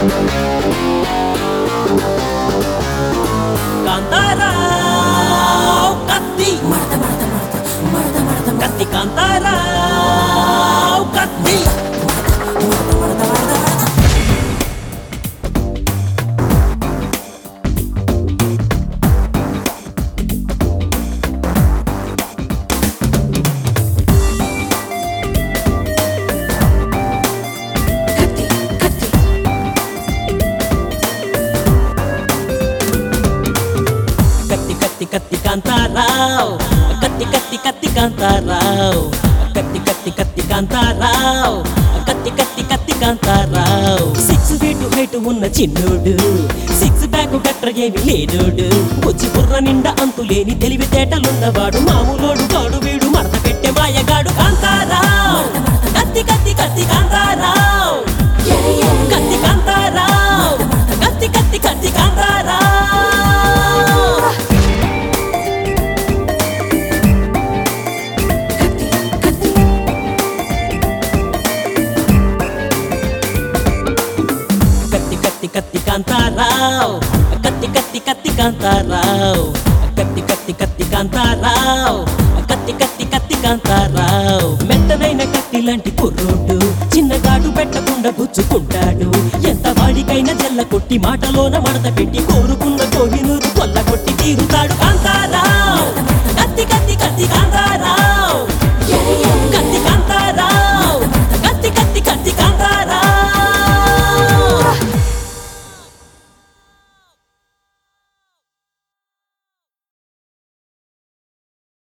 కాంతారావు కత్తి కత్తి కాంతారావు కత్తి కత్తి కత్తి కత్తి కాంతారావు కత్తి కత్తి కత్తి కాంతారావు కత్తి కత్తి కత్తి కాంతారావు కత్తి కత్తి కత్తి కాంతారావు సిక్స్ ఫీట్ హైట్ ఉన్న చిన్నోడు సిక్స్ ప్యాక్ గట్ర ఏమి లేనోడు వచ్చి బుర్ర నిండా అంతులేని తెలివితేటలున్నవాడు మామూలోడు కాడు వీడు మడత పెట్టే మాయగాడు కాంతారావు కత్తి కత్తి కత్తి కాంతారావు కత్తి కాంతారావు కత్తి కత్తి కత్తి కాంతారావు కత్తి కత్తి కత్తి కాంతారావు కత్తి కత్తి కత్తి కాంతారావు కత్తి కత్తి కత్తి కాంతారావు కత్తి కత్తి కత్తి కాంతారావు మెత్తనైన కత్తి లాంటి కుర్రోడు చిన్నగాడు పెట్టకుండా గుచ్చుకుంటాడు ఎంత వాడికైనా జల్ల కొట్టి మాటలోన మడత పెట్టి కోరుకున్న కోహినూరు కొల్ల కొట్టి తీరుతాడు కాంతారావు